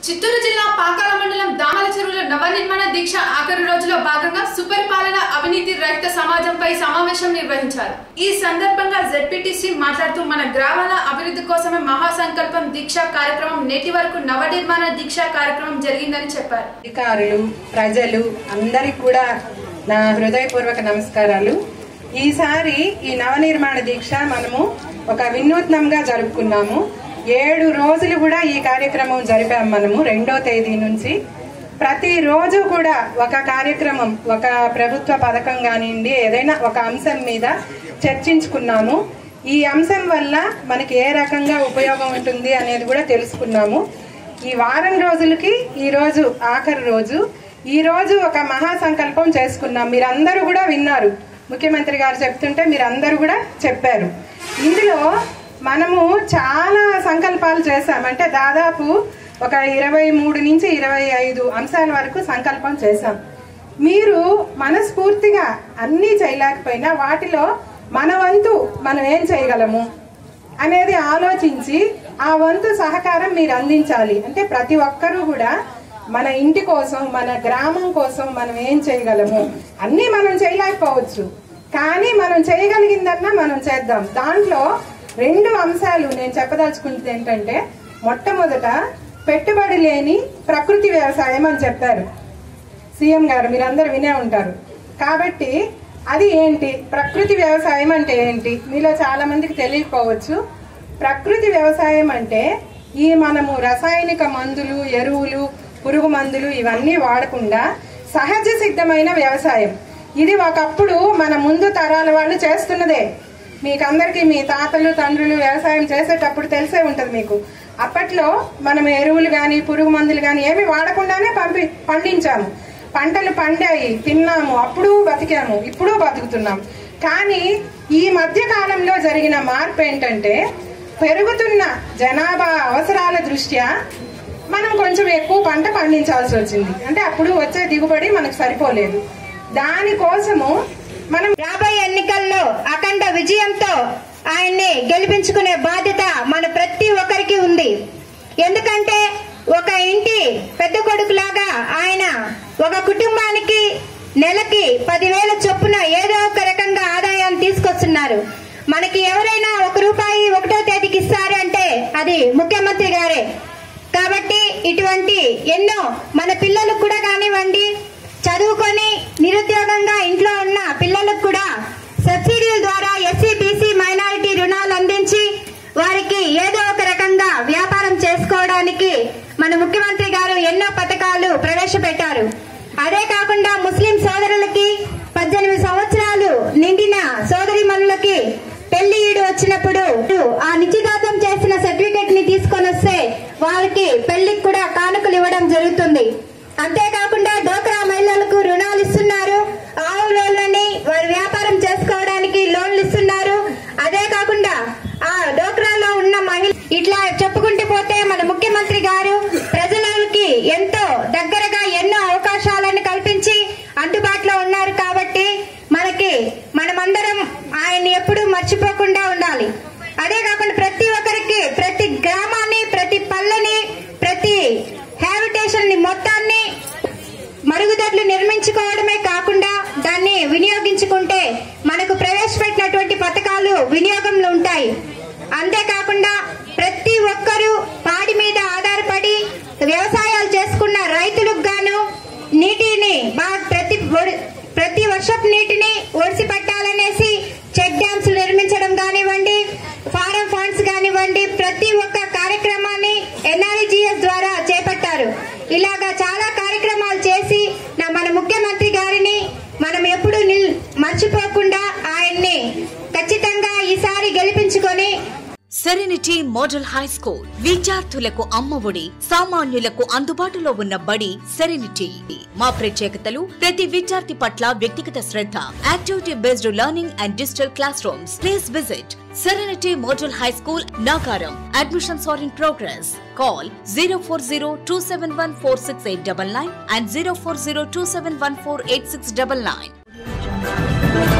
చిత్తూరు జిల్లా పాకాల మండలం దామల చెరువులో నవనిర్మాణ దీక్ష ఆఖరి రోజులో భాగంగా సుపరిపాలన అవినీతి రహిత సమాజంపై సమావేశం నిర్వహించారు ఈ సందర్భంగా జెడ్పీటీసీ మాట్లాడుతూ మన గ్రామాల అభివృద్ధి కోసమే మహాసంకల్పం దీక్ష కార్యక్రమం నేటి వరకు నవనిర్మాణ దీక్ష కార్యక్రమం జరిగిందని చెప్పారు అధికారులు ప్రజలు అందరికి కూడా నా హృదయపూర్వక నమస్కారాలు ఈసారి ఈ నవనిర్మాణ దీక్ష మనము ఒక వినూత్నంగా జరుపుకున్నాము ఏడు రోజులు కూడా ఈ కార్యక్రమం జరిపాం మనము రెండో తేదీ నుంచి ప్రతిరోజు కూడా ఒక కార్యక్రమం ఒక ప్రభుత్వ పథకం కానివ్వండి ఏదైనా ఒక అంశం మీద చర్చించుకున్నాము ఈ అంశం వల్ల మనకి ఏ రకంగా ఉపయోగం ఉంటుంది అనేది కూడా తెలుసుకున్నాము ఈ వారం రోజులకి ఈ రోజు ఆఖరి రోజు ఈ రోజు ఒక మహాసంకల్పం చేసుకున్నాం మీరందరూ కూడా విన్నారు ముఖ్యమంత్రి గారు చెప్తుంటే మీరందరూ కూడా చెప్పారు ఇందులో మనము చాలా సంకల్పాలు చేశాం అంటే దాదాపు ఒక ఇరవై మూడు నుంచి ఇరవై ఐదు అంశాల వరకు సంకల్పం చేశాం మీరు మనస్ఫూర్తిగా అన్నీ చేయలేకపోయినా వాటిలో మన వంతు మనం ఏం చేయగలము అనేది ఆలోచించి ఆ వంతు సహకారం మీరు అందించాలి అంటే ప్రతి ఒక్కరూ కూడా మన ఇంటి కోసం మన గ్రామం కోసం మనం ఏం చేయగలము అన్నీ మనం చేయలేకపోవచ్చు కానీ మనం చేయగలిగిందన్నా మనం చేద్దాం దాంట్లో రెండు అంశాలు నేను చెప్పదలుచుకుంటుంది ఏంటంటే మొట్టమొదట పెట్టుబడి లేని ప్రకృతి వ్యవసాయం అని చెప్పారు సీఎం గారు మీరందరూ వినే ఉంటారు కాబట్టి అది ఏంటి ప్రకృతి వ్యవసాయం అంటే ఏంటి మీలో చాలా మందికి తెలియకపోవచ్చు ప్రకృతి వ్యవసాయం అంటే ఈ మనము రసాయనిక మందులు ఎరువులు పురుగు మందులు ఇవన్నీ వాడకుండా సహజ సిద్ధమైన వ్యవసాయం ఇది ఒకప్పుడు మన ముందు తరాల వాళ్ళు చేస్తున్నదే మీకందరికీ మీ తాతలు తండ్రులు వ్యవసాయం చేసేటప్పుడు తెలిసే ఉంటుంది మీకు అప్పట్లో మనం ఎరువులు కానీ పురుగు మందులు కానీ ఏమి వాడకుండానే పంపి పండించాము పంటలు పండాయి తిన్నాము అప్పుడు బతికాము ఇప్పుడు బతుకుతున్నాం కానీ ఈ మధ్య కాలంలో జరిగిన మార్పు ఏంటంటే పెరుగుతున్న జనాభా అవసరాల దృష్ట్యా మనం కొంచెం ఎక్కువ పంట పండించాల్సి వచ్చింది అంటే అప్పుడు వచ్చే దిగుబడి మనకు సరిపోలేదు దానికోసము మనం రాబోయే ఎన్నికల్లో అఖండ విజయంతో ఆయన్ని గెలిపించుకునే బాధ్యత మన ప్రతి ఒక్కరికి ఉంది ఎందుకంటే ఒక ఇంటి పెద్ద కొడుకులాగా ఆయన ఒక కుటుంబానికి నెలకి పదివేల చొప్పున ఏదో ఒక రకంగా ఆదాయాన్ని తీసుకొస్తున్నారు మనకి ఎవరైనా ఒక రూపాయి ఒకటో తేదీకి ఇస్తారు అంటే అది ముఖ్యమంత్రి గారే కాబట్టి ఇటువంటి ఎన్నో మన పిల్లలకు కూడా కానివ్వండి చదువుకొని నిరుద్యోగంగా ఇంట్లో ఉన్న పిల్లలకు కూడా సబ్సిడీల ద్వారా ఎస్సీ బీసీ మైనారిటీ రుణాలు అందించి వారికి ఏదో ఒక రకంగా వ్యాపారం చేసుకోవడానికి మన ముఖ్యమంత్రి గారు ఎన్నో పథకాలు ప్రవేశపెట్టారు అదే కాకుండా ముస్లిం సోదరులకి పద్దెనిమిది సంవత్సరాలు నిండిన సోదరిమణులకి పెళ్లి ఈడు వచ్చినప్పుడు ఆ నిశ్చితార్థం చేసిన సర్టిఫికెట్ ని తీసుకొని వస్తే వారికి పెళ్లికి కూడా కానుకలు ఇవ్వడం జరుగుతుంది అంతేకాకుండా డోక్రా మహిళలకు రుణాలు ఇస్తున్నారు ఆవు లోన్లని వారి వ్యాపారం చేసుకోవడానికి లోన్లు ఇస్తున్నారు అదే కాకుండా ఆ డోక్రాలో ఉన్న మహిళ ఇట్లా చెప్పుకుంటూ పోతే మన ముఖ్యమంత్రి గారు ప్రజలకి ఎంతో దగ్గరగా ఎన్నో అవకాశాలను కల్పించి అందుబాటులో ఉన్నారు కాబట్టి మనకి మనమందరం ఆయన్ని ఎప్పుడూ మర్చిపోకుండా ఉండాలి అదే కాకుండా ప్రతి ఒక్కరికి ప్రతి గ్రామాన్ని ప్రతి పల్లెని ప్రతి హ్యాబిటేషన్ ని మొత్తాన్ని మరుగుదొడ్లు నిర్మించుకోవడమే కాకుండా దాన్ని వినియోగించుకుంటే మనకు ప్రవేశపెట్టినటువంటి పథకాలు వినియోగంలో ఉంటాయి అంతేకాకుండా ప్రతి ఒక్కరూ పాడి మీద ఆధారపడి వ్యవసాయాలు చేసుకున్న రైతులకు గాను నీటిని బాగా ప్రతి ఒడి- ప్రతి వర్షపు నీటిని ఒడిసి పట్టాలనేసి చెక్ డ్యామ్స్ నిర్మించడం కానివ్వండి ఫారం ఫండ్స్ కానివ్వండి ప్రతి ఒక్క కార్యక్రమాన్ని ఎన్ఆర్జిఎస్ ద్వారా చేపట్టారు ఇలాగా చాలా కార్యక్రమాలు చేసి నా మన ముఖ్యమంత్రి గారిని మనం ఎప్పుడు నిల్ మర్చిపోకుండా ఆయన్ని ఖచ్చితంగా ఈసారి గెలిపించుకొని సెరెనిటీ మోడల్ హై స్కూల్ విద్యార్థులకు అమ్మఒడి సామాన్యులకు అందుబాటులో ఉన్న బడి సెరెనిటీ మా ప్రత్యేకతలు ప్రతి విద్యార్థి పట్ల వ్యక్తిగత శ్రద్ధ activity based learning and digital classrooms please visit serenity model high school Nagaram admissions are in progress call zero four zero two seven one four six eight double nine and zero four zero two seven one four eight six double nine